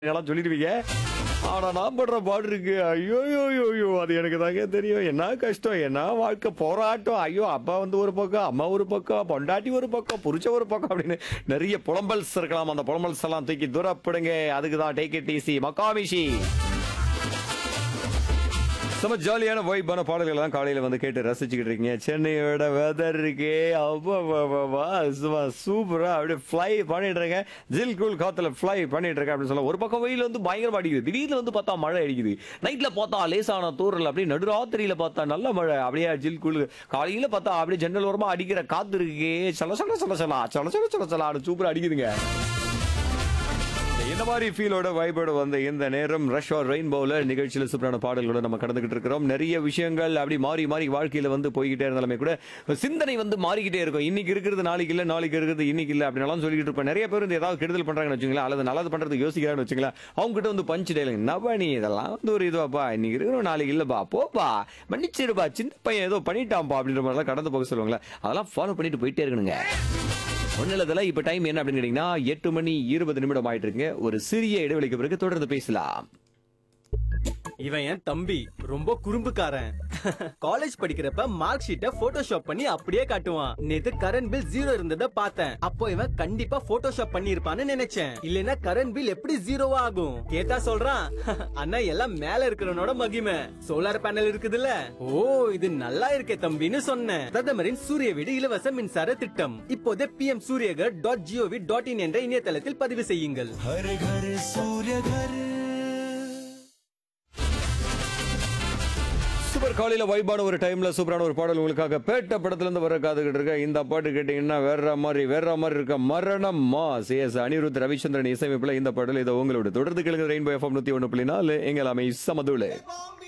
எல்லாம் சொல்லிடுவீங்க ஆனா நான் படுற பாடு இருக்கு ஐயோ ஐயோ ஐயோ அது எனக்கு தாங்க தெரியும் என்ன கஷ்டம் என்ன வாழ்க்கை போராட்டம் ஐயோ அப்பா வந்து ஒரு பக்கம் அம்மா ஒரு பக்கம் பொண்டாட்டி ஒரு பக்கம் புருச்ச ஒரு பக்கம் அப்படின்னு நிறைய புலம்பல்ஸ் இருக்கலாம் அந்த புலம்பல்ஸ் எல்லாம் தூக்கி தூரப்படுங்க அதுக்கு தான் டேக் இட் ஈஸி மக்காமிஷி செம ஜாலியான வைப்பான பாடல்கள் எல்லாம் காலையில வந்து கேட்டு ரசிச்சுக்கிட்டு இருக்கீங்க சென்னையோட வெதர் இருக்கே அப்பா சும்மா சூப்பரா அப்படியே ஃப்ளை பண்ணிட்டு இருக்கேன் ஜில் கூல் காத்துல ஃப்ளை பண்ணிட்டு இருக்கேன் அப்படின்னு சொல்ல ஒரு பக்கம் வெயில் வந்து பயங்கரமா அடிக்குது திடீர்னு வந்து பார்த்தா மழை அடிக்குது நைட்ல பார்த்தா லேசான தூரல் அப்படியே நடுராத்திரியில பார்த்தா நல்ல மழை அப்படியே ஜில் கூல் காலையில பார்த்தா அப்படியே ஜன்னல் ஓரமா அடிக்கிற காத்து இருக்கே சல சல சல சலா சல சல சல சலா சூப்பரா அடிக்குதுங்க இந்த மாதிரி ஃபீலோட வைபோட வந்த இந்த நேரம் ரஷ் ஆர் ரெயின்போல நிகழ்ச்சியில சூப்பரான பாடல்களோட நம்ம கடந்துகிட்டு இருக்கிறோம் நிறைய விஷயங்கள் அப்படி மாறி மாறி வாழ்க்கையில வந்து போய்கிட்டே இருந்தாலுமே கூட சிந்தனை வந்து மாறிக்கிட்டே இருக்கும் இன்னைக்கு இருக்கிறது நாளைக்கு இல்ல நாளைக்கு இருக்கிறது இன்னைக்கு இல்ல அப்படின்னாலும் சொல்லிட்டு இருப்பேன் நிறைய பேர் வந்து ஏதாவது கெடுதல் பண்றாங்கன்னு வச்சுங்களேன் அல்லது நல்லது பண்றது யோசிக்கிறாங்கன்னு வச்சுங்களேன் அவங்க கிட்ட வந்து பஞ்சு டேலுங்க நவனி இதெல்லாம் வந்து ஒரு இதுவாப்பா இன்னைக்கு இருக்கிறோம் நாளைக்கு இல்லப்பா போப்பா மன்னிச்சிருப்பா சின்ன பையன் ஏதோ பண்ணிட்டான்ப்பா அப்படின்ற மாதிரிலாம் கடந்து போக சொல்லுவாங்களே அதெல்லாம் ஃபாலோ பண்ணிட்டு போயிட்டே இருக்கணுங்க ஒன்னுலதுல இப்ப டைம் என்ன அப்படின்னு கேட்டீங்கன்னா எட்டு மணி இருபது நிமிடம் ஆயிட்டு இருக்குங்க ஒரு சிறிய இடைவெளிக்கு பிறகு தொடர்ந்து பேசலாம் இவன் என் தம்பி ரொம்ப குறும்புக்காரன் காலேஜ் படிக்கிறப்ப மார்க் ஷீட்டை போட்டோஷாப் பண்ணி அப்படியே காட்டுவான் நேத்து கரண்ட் பில் ஜீரோ இருந்தத பார்த்தேன் அப்போ இவன் கண்டிப்பா போட்டோஷாப் பண்ணி இருப்பான்னு நினைச்சேன் இல்லனா கரண்ட் பில் எப்படி ஜீரோவா ஆகும் கேட்டா சொல்றான் அண்ணா எல்லாம் மேல இருக்கிறவனோட மகிமை சோலார் பேனல் இருக்குதுல்ல ஓ இது நல்லா இருக்கே தம்பின்னு சொன்னேன் பிரதமரின் சூரிய வீடு இலவச மின்சார திட்டம் இப்போதே P M Suryaghar dot gov dot in என்ற இணையதளத்தில் பதிவு செய்யுங்கள் சூப்பர் காலையில வைபான ஒரு டைம்ல சூப்பரான ஒரு பாடல் உங்களுக்காக பேட்ட படத்துல இருந்து வர காத்துக்கிட்டு இருக்க இந்த பாட்டு கேட்டீங்கன்னா வேற மாதிரி வேற மாதிரி இருக்க மரணம் மா சிஎஸ் அனிருத் ரவிச்சந்திரன் இசையமைப்புல இந்த பாடல் இதை உங்களோட தொடர்ந்து கேளுங்க ரெயின்போ எஃப்எம் நூத்தி ஒண்ணு புள்ளி நாலு எங்கள் அமை சமதுளே Bomb